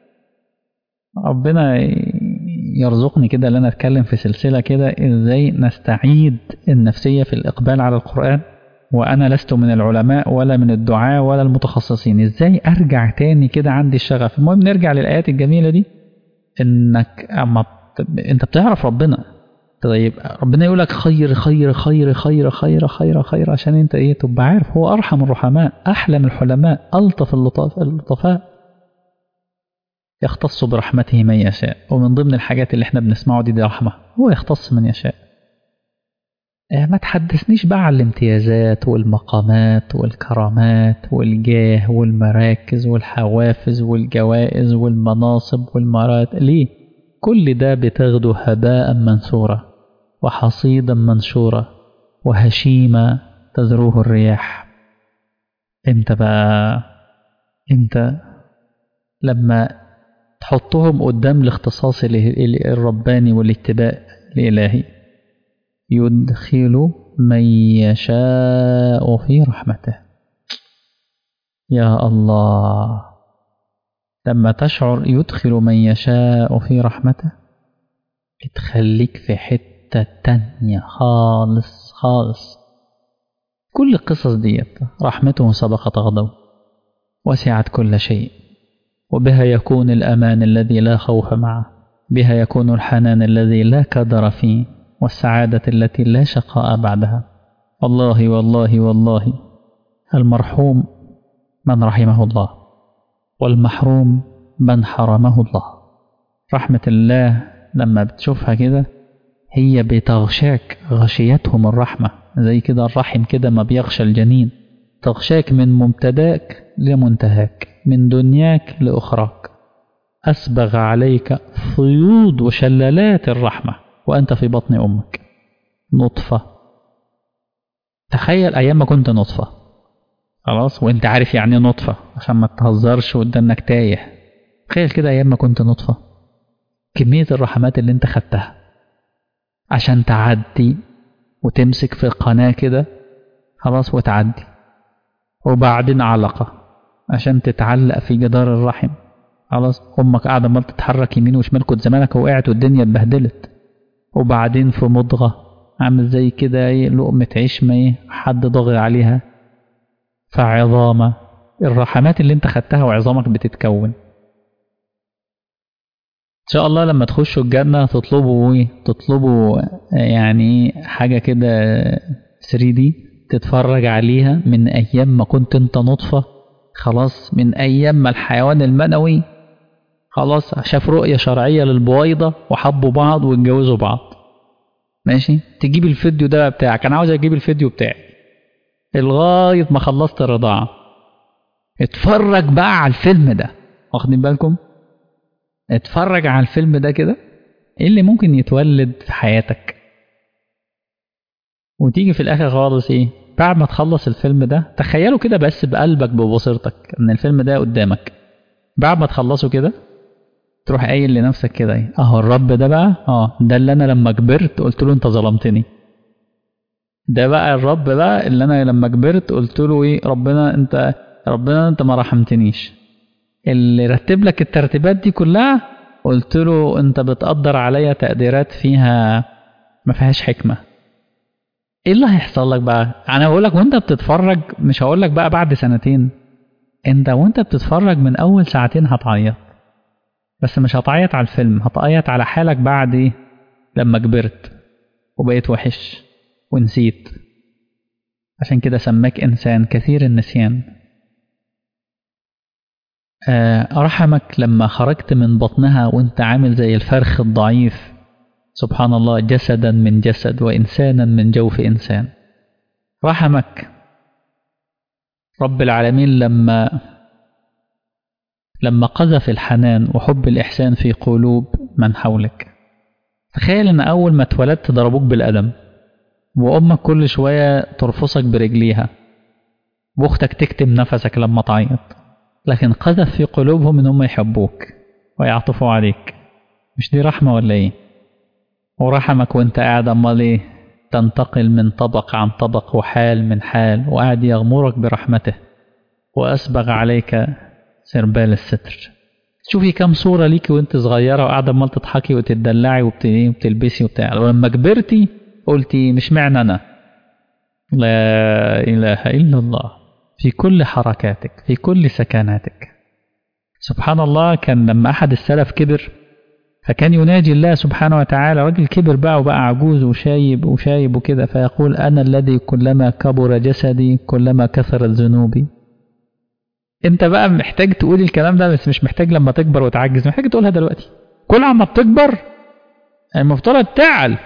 ربنا يرزقني كده ان انا اتكلم في سلسلة كده ازاي نستعيد النفسية في الإقبال على القرآن وأنا لست من العلماء ولا من الدعاة ولا المتخصصين إزاي أرجع تاني كده عندي الشغف المهم نرجع للآيات الجميلة دي إنك أما أنت بتعرف ربنا طيب ربنا يقول لك خير خير خير خير خير خير خير عشان أنت إيه تبقى عارف هو أرحم الرحماء أحلى من الحلماء ألطف اللطاف اللطفاء يختص برحمته من يشاء ومن ضمن الحاجات اللي احنا بنسمعه دي دي رحمة هو يختص من يشاء ما تحدثنيش بقى عن الامتيازات والمقامات والكرامات والجاه والمراكز والحوافز والجوائز والمناصب والمرات ليه كل ده بتاخده هباء منثورا وحصيدا منشورا وهشيما تذروه الرياح امتى بقى امتى لما تحطهم قدام الاختصاص الرباني والاتباع الإلهي يدخل من يشاء في رحمته يا الله لما تشعر يدخل من يشاء في رحمته تخليك في حتة تانية خالص خالص كل القصص ديت رحمته سبقت غضبه وسعت كل شيء وبها يكون الأمان الذي لا خوف معه بها يكون الحنان الذي لا كدر فيه والسعادة التي لا شقاء بعدها والله والله والله المرحوم من رحمه الله والمحروم من حرمه الله رحمة الله لما بتشوفها كده هي بتغشاك غشيتهم الرحمة زي كده الرحم كده ما بيغشى الجنين تغشاك من مبتداك لمنتهاك من دنياك لأخراك أسبغ عليك فيوض وشلالات الرحمة وأنت في بطن أمك نطفة تخيل أيام ما كنت نطفة خلاص وانت عارف يعني نطفة عشان ما تهزرش وقدامك تايه تخيل كده أيام ما كنت نطفة كمية الرحمات اللي انت خدتها عشان تعدي وتمسك في قناة كده خلاص وتعدي وبعدين علقة عشان تتعلق في جدار الرحم خلاص امك قاعده عمال تتحرك يمين وشمال كنت زمانك وقعت والدنيا اتبهدلت وبعدين في مضغه عامل زي كده ايه لقمه عيش ما ايه حد ضاغي عليها فعظامه الرحمات اللي انت خدتها وعظامك بتتكون ان شاء الله لما تخشوا الجنه تطلبوا ايه تطلبوا يعني حاجه كده 3 دي تتفرج عليها من ايام ما كنت انت نطفه خلاص من ايام ما الحيوان المنوي خلاص شاف رؤيه شرعيه للبويضه وحبوا بعض واتجوزوا بعض ماشي تجيب الفيديو ده بتاعك انا عاوز اجيب الفيديو بتاعي لغايه ما خلصت الرضاعه اتفرج بقى على الفيلم ده واخدين بالكم اتفرج على الفيلم ده كده ايه اللي ممكن يتولد في حياتك وتيجي في الاخر خالص ايه بعد ما تخلص الفيلم ده تخيلوا كده بس بقلبك ببصيرتك ان الفيلم ده قدامك بعد ما تخلصه كده تروح قايل لنفسك كده ايه اهو الرب ده بقى اه ده اللي انا لما كبرت قلت له انت ظلمتني ده بقى الرب بقى اللي انا لما كبرت قلت له ايه ربنا انت ربنا انت ما رحمتنيش اللي رتب لك الترتيبات دي كلها قلت له انت بتقدر عليا تقديرات فيها ما فيهاش حكمه ايه اللي هيحصل لك بقى انا بقول لك وانت بتتفرج مش هقول لك بقى بعد سنتين انت وانت بتتفرج من اول ساعتين هتعيط بس مش هتعيط على الفيلم هتعيط على حالك بعد ايه لما كبرت وبقيت وحش ونسيت عشان كده سماك انسان كثير النسيان آه رحمك لما خرجت من بطنها وانت عامل زي الفرخ الضعيف سبحان الله جسدا من جسد وإنسانا من جوف إنسان رحمك رب العالمين لما لما قذف الحنان وحب الإحسان في قلوب من حولك تخيل إن أول ما اتولدت ضربوك بالقدم وأمك كل شوية ترفصك برجليها وأختك تكتم نفسك لما تعيط لكن قذف في قلوبهم إن هم يحبوك ويعطفوا عليك مش دي رحمة ولا إيه؟ ورحمك وانت قاعد امال ايه تنتقل من طبق عن طبق وحال من حال وقاعد يغمرك برحمته واسبغ عليك سربال الستر شوفي كم صورة ليكي وانت صغيرة وقاعدة امال تضحكي وتدلعي وبتلبسي وبتاع ولما كبرتي قلتي مش معنى انا لا اله الا الله في كل حركاتك في كل سكناتك سبحان الله كان لما احد السلف كبر فكان يناجي الله سبحانه وتعالى راجل كبر بقى وبقى عجوز وشايب وشايب وكده فيقول أنا الذي كلما كبر جسدي كلما كثرت ذنوبي انت بقى محتاج تقول الكلام ده بس مش محتاج لما تكبر وتعجز محتاج تقولها دلوقتي كل عما بتكبر المفترض تعل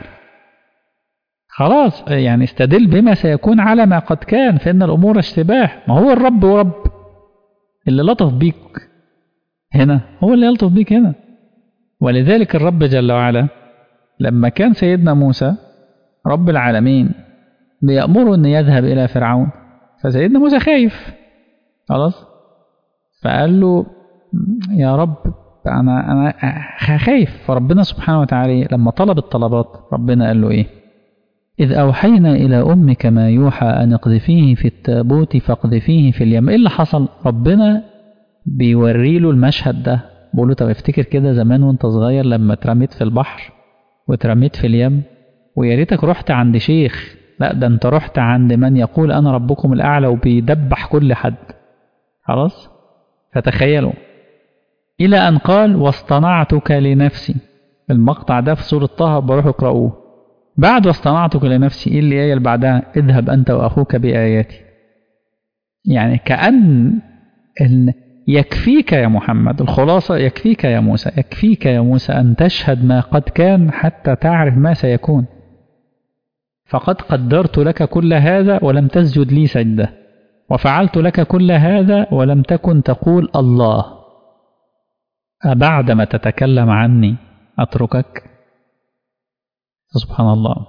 خلاص يعني استدل بما سيكون على ما قد كان فإن الأمور اشتباه ما هو الرب ورب اللي لطف بيك هنا هو اللي يلطف بيك هنا ولذلك الرب جل وعلا لما كان سيدنا موسى رب العالمين بيأمره أن يذهب إلى فرعون فسيدنا موسى خايف خلاص فقال له يا رب أنا أنا خايف فربنا سبحانه وتعالى لما طلب الطلبات ربنا قال له إيه إذ أوحينا إلى أمك ما يوحى أن اقذفيه في التابوت فاقذفيه في اليم إيه اللي حصل ربنا بيوري له المشهد ده بقول له طب افتكر كده زمان وانت صغير لما اترميت في البحر واترميت في اليم ويا ريتك رحت عند شيخ لا ده انت رحت عند من يقول انا ربكم الاعلى وبيدبح كل حد خلاص فتخيلوا الى ان قال واصطنعتك لنفسي المقطع ده في سورة طه بروحوا اقرأوه بعد واصطنعتك لنفسي ايه الآية اللي بعدها اذهب أنت وأخوك بآياتي يعني كأن إن يكفيك يا محمد الخلاصة يكفيك يا موسى يكفيك يا موسى أن تشهد ما قد كان حتى تعرف ما سيكون فقد قدرت لك كل هذا ولم تسجد لي سجدة وفعلت لك كل هذا ولم تكن تقول الله أبعدما تتكلم عني أتركك سبحان الله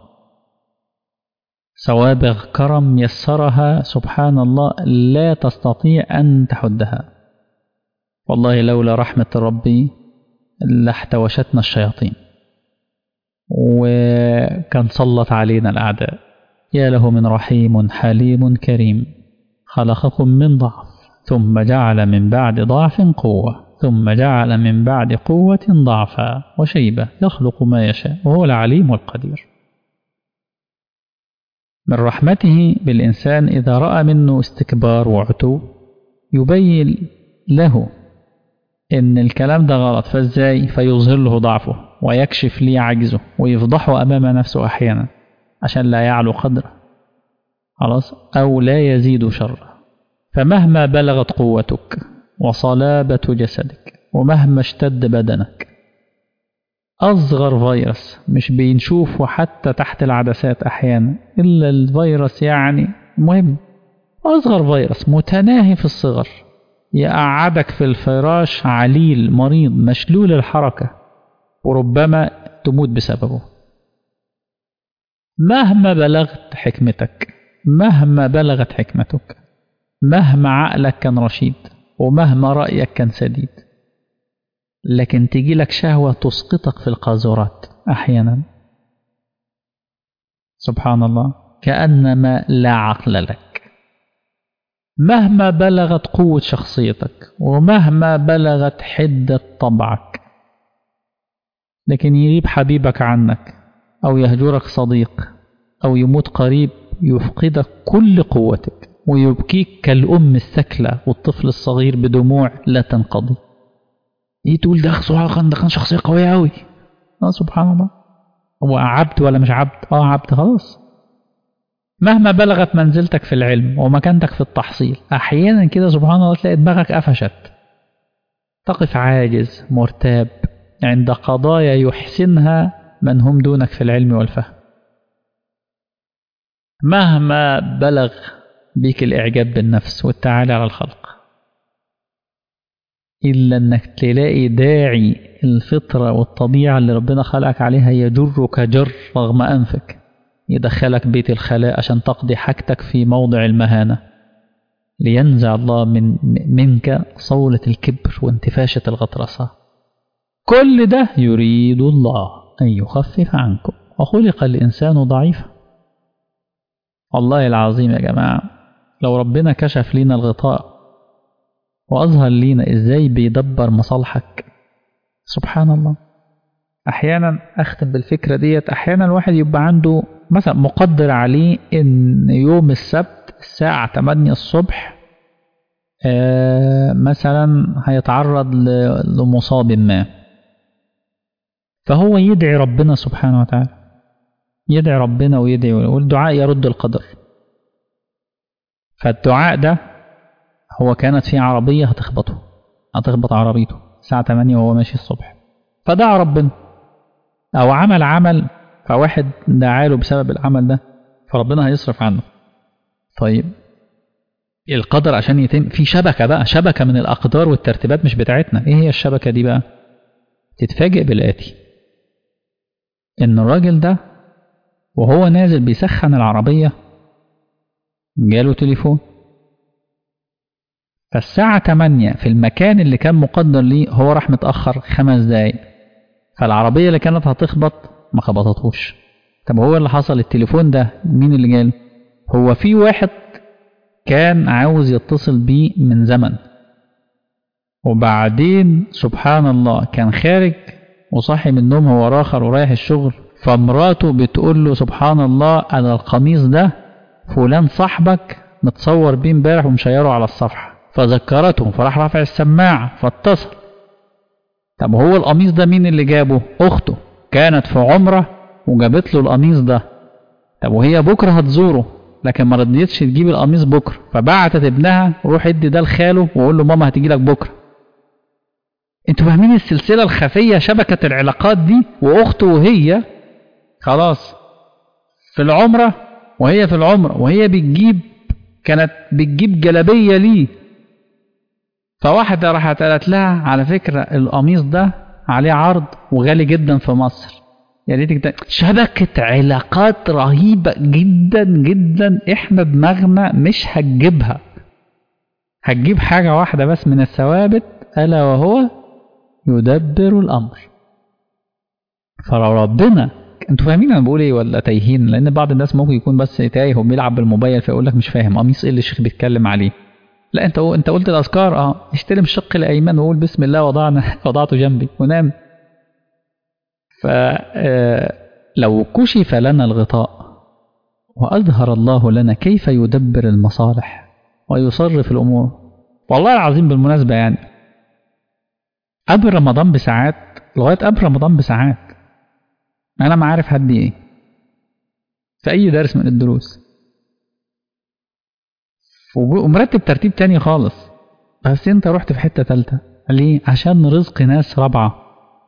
سوابغ كرم يسرها سبحان الله لا تستطيع أن تحدها والله لولا رحمة ربي لاحتوشتنا الشياطين وكان سلط علينا الأعداء يا له من رحيم حليم كريم خلقكم من ضعف ثم جعل من بعد ضعف قوة ثم جعل من بعد قوة ضعفا وشيبة يخلق ما يشاء وهو العليم القدير من رحمته بالإنسان إذا رأى منه استكبار وعتو يبين له إن الكلام ده غلط فإزاي فيظهر له ضعفه ويكشف لي عجزه ويفضحه أمام نفسه أحيانا عشان لا يعلو قدره خلاص أو لا يزيد شره فمهما بلغت قوتك وصلابة جسدك ومهما اشتد بدنك أصغر فيروس مش بنشوفه حتى تحت العدسات أحيانا إلا الفيروس يعني مهم أصغر فيروس متناهي في الصغر يقعدك في الفراش عليل مريض مشلول الحركة وربما تموت بسببه مهما بلغت حكمتك مهما بلغت حكمتك مهما عقلك كان رشيد ومهما رأيك كان سديد لكن تجي لك شهوة تسقطك في القاذورات أحيانا سبحان الله كأنما لا عقل لك مهما بلغت قوة شخصيتك ومهما بلغت حدة طبعك لكن يغيب حبيبك عنك أو يهجرك صديق أو يموت قريب يفقدك كل قوتك ويبكيك كالأم الثكلة والطفل الصغير بدموع لا تنقضي ايه تقول ده سبحان ده كان شخصية قوية أوي اه سبحان الله هو عبد ولا مش عبد اه عبد خلاص مهما بلغت منزلتك في العلم ومكانتك في التحصيل أحيانا كده سبحان الله تلاقي دماغك قفشت تقف عاجز مرتاب عند قضايا يحسنها من هم دونك في العلم والفهم مهما بلغ بيك الإعجاب بالنفس والتعالي على الخلق إلا أنك تلاقي داعي الفطرة والطبيعة اللي ربنا خلقك عليها يجرك جر رغم أنفك يدخلك بيت الخلاء عشان تقضي حاجتك في موضع المهانة لينزع الله من منك صولة الكبر وانتفاشة الغطرسة كل ده يريد الله أن يخفف عنكم وخلق الإنسان ضعيفا والله العظيم يا جماعة لو ربنا كشف لنا الغطاء وأظهر لنا إزاي بيدبر مصالحك سبحان الله أحيانا أختم بالفكرة ديت أحيانا الواحد يبقى عنده مثلا مقدر عليه إن يوم السبت الساعة 8 الصبح آه مثلا هيتعرض لمصاب ما فهو يدعي ربنا سبحانه وتعالى يدعي ربنا ويدعي والدعاء يرد القدر فالدعاء ده هو كانت في عربية هتخبطه هتخبط عربيته الساعة 8 وهو ماشي الصبح فدعا ربنا أو عمل عمل فواحد دعاله بسبب العمل ده فربنا هيصرف عنه طيب القدر عشان يتم في شبكة بقى شبكة من الأقدار والترتيبات مش بتاعتنا إيه هي الشبكة دي بقى تتفاجئ بالآتي إن الراجل ده وهو نازل بيسخن العربية جاله تليفون فالساعة 8 في المكان اللي كان مقدر ليه هو راح متأخر خمس دقايق فالعربية اللي كانت هتخبط ما خبطتهوش طب هو اللي حصل التليفون ده مين اللي جاله هو في واحد كان عاوز يتصل بيه من زمن وبعدين سبحان الله كان خارج وصاحي من النوم هو راخر ورايح الشغل فمراته بتقول له سبحان الله انا القميص ده فلان صاحبك متصور بيه امبارح ومشيره على الصفحه فذكرته فراح رافع السماعه فاتصل طب هو القميص ده مين اللي جابه اخته كانت في عمره وجابت له القميص ده طب وهي بكره هتزوره لكن ما رضيتش تجيب القميص بكره فبعتت ابنها روح ادي ده لخاله وقول له ماما هتيجي لك بكره انتوا فاهمين السلسله الخفيه شبكه العلاقات دي واخته وهي خلاص في العمره وهي في العمره وهي بتجيب كانت بتجيب جلابيه ليه فواحده راحت قالت لها على فكره القميص ده عليه عرض وغالي جدا في مصر يا ريتك شبكة علاقات رهيبة جدا جدا احنا دماغنا مش هتجيبها هتجيب حاجة واحدة بس من الثوابت ألا وهو يدبر الأمر فلو ربنا انتوا فاهمين انا بقول ايه ولا تايهين لان بعض الناس ممكن يكون بس تايه وبيلعب بالموبايل فيقول لك مش فاهم قميص ايه اللي الشيخ بيتكلم عليه لا انت انت قلت الاذكار اه استلم الشق الايمن وقول بسم الله وضعنا وضعته جنبي ونام فلو كشف لنا الغطاء وأظهر الله لنا كيف يدبر المصالح ويصرف الأمور والله العظيم بالمناسبة يعني قبل رمضان بساعات لغاية قبل رمضان بساعات أنا ما عارف هدي إيه في أي درس من الدروس ومرتب ترتيب تاني خالص بس أنت رحت في حتة تالتة ليه؟ عشان رزق ناس رابعة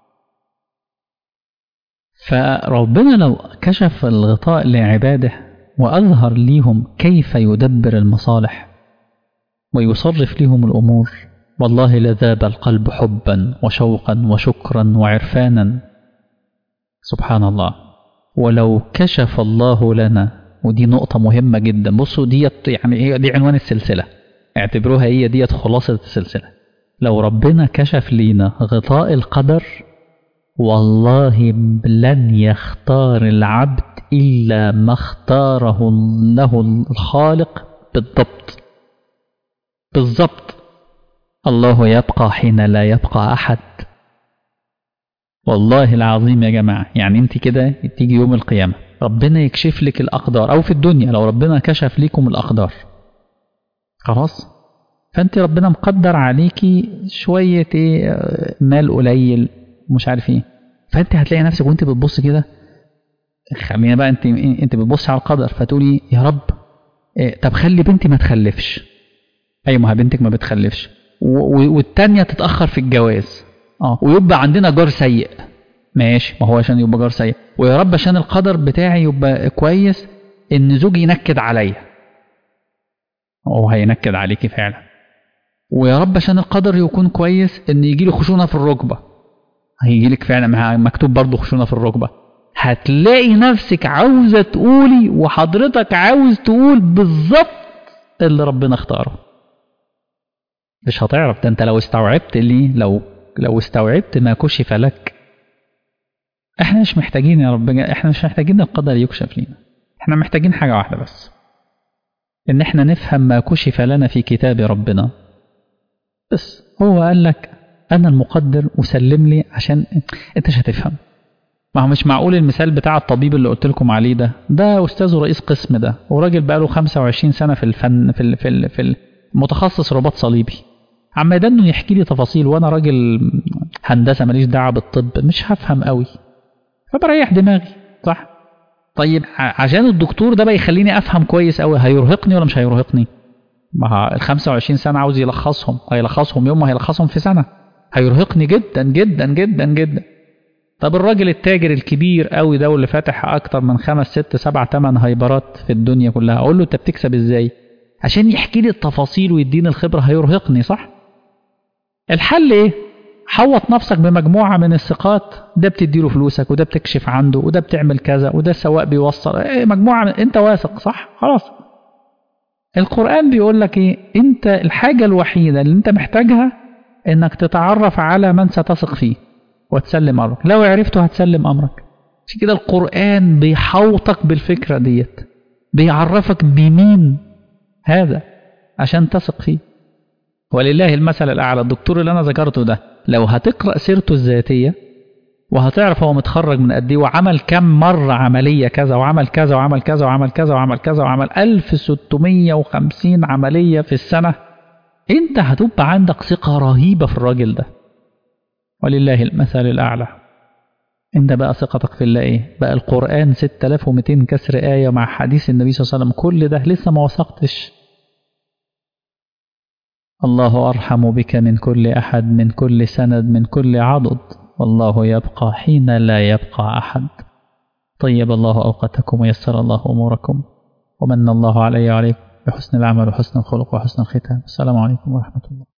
فربنا لو كشف الغطاء لعباده وأظهر ليهم كيف يدبر المصالح ويصرف لهم الأمور والله لذاب القلب حبا وشوقا وشكرا وعرفانا سبحان الله ولو كشف الله لنا ودي نقطة مهمة جدا بصوا ديت يعني دي عنوان السلسلة اعتبروها هي ديت خلاصة السلسلة لو ربنا كشف لينا غطاء القدر والله لن يختار العبد إلا ما اختاره له الخالق بالضبط بالضبط الله يبقى حين لا يبقى أحد والله العظيم يا جماعة يعني انت كده تيجي يوم القيامة ربنا يكشف لك الأقدار أو في الدنيا لو ربنا كشف لكم الأقدار خلاص فانت ربنا مقدر عليكي شوية ايه مال قليل مش عارف ايه فانت هتلاقي نفسك وانت بتبص كده خلينا بقى انت انت بتبص على القدر فتقولي يا رب إيه طب خلي بنتي ما تخلفش اي ما بنتك ما بتخلفش والتانية تتأخر في الجواز اه ويبقى عندنا جار سيء ماشي ما هو عشان يبقى جار سيء ويا رب عشان القدر بتاعي يبقى كويس ان زوجي ينكد عليا هو هينكد عليكي فعلا ويا رب عشان القدر يكون كويس ان يجي لي خشونه في الركبه هيجي لك فعلا مكتوب برضه خشونه في الركبه هتلاقي نفسك عاوزه تقولي وحضرتك عاوز تقول بالظبط اللي ربنا اختاره مش هتعرف ده انت لو استوعبت لي لو لو استوعبت ما كشف لك احنا مش محتاجين يا رب احنا مش محتاجين القدر يكشف لينا احنا محتاجين حاجه واحده بس ان احنا نفهم ما كشف لنا في كتاب ربنا بس هو قال لك انا المقدر وسلم لي عشان انت مش هتفهم ما هو مش معقول المثال بتاع الطبيب اللي قلت لكم عليه ده ده استاذ رئيس قسم ده وراجل بقاله 25 سنه في الفن في ال في ال في متخصص رباط صليبي عم انه يحكي لي تفاصيل وانا راجل هندسه ماليش دعوه بالطب مش هفهم قوي فبريح دماغي صح طيب عشان الدكتور ده بقى يخليني افهم كويس قوي هيرهقني ولا مش هيرهقني ما ال 25 سنه عاوز يلخصهم هيلخصهم يوم ما هيلخصهم في سنه هيرهقني جدا جدا جدا جدا طب الراجل التاجر الكبير قوي ده واللي فاتح اكتر من خمس ست سبع ثمان هايبرات في الدنيا كلها اقول له انت بتكسب ازاي عشان يحكي لي التفاصيل ويديني الخبره هيرهقني صح الحل ايه حوط نفسك بمجموعه من الثقات ده بتديله فلوسك وده بتكشف عنده وده بتعمل كذا وده السواق بيوصل إيه مجموعه من... انت واثق صح خلاص القران بيقول لك ايه انت الحاجه الوحيده اللي انت محتاجها انك تتعرف على من ستثق فيه وتسلم امرك لو عرفته هتسلم امرك عشان كده القران بيحوطك بالفكره ديت بيعرفك بمين هذا عشان تثق فيه ولله المثل الاعلى الدكتور اللي انا ذكرته ده لو هتقرا سيرته الذاتيه وهتعرف هو متخرج من قد ايه وعمل كم مره عمليه كذا وعمل كذا وعمل كذا وعمل كذا وعمل كذا وعمل 1650 عمليه في السنه انت هتبقى عندك ثقه رهيبه في الراجل ده ولله المثل الاعلى انت بقى ثقتك في الله ايه بقى القران 6200 كسر ايه مع حديث النبي صلى الله عليه وسلم كل ده لسه ما وثقتش الله أرحم بك من كل أحد من كل سند من كل عضد والله يبقى حين لا يبقى أحد طيب الله أوقاتكم ويسر الله أموركم ومن الله علي وعليكم بحسن العمل وحسن الخلق وحسن الختام السلام عليكم ورحمة الله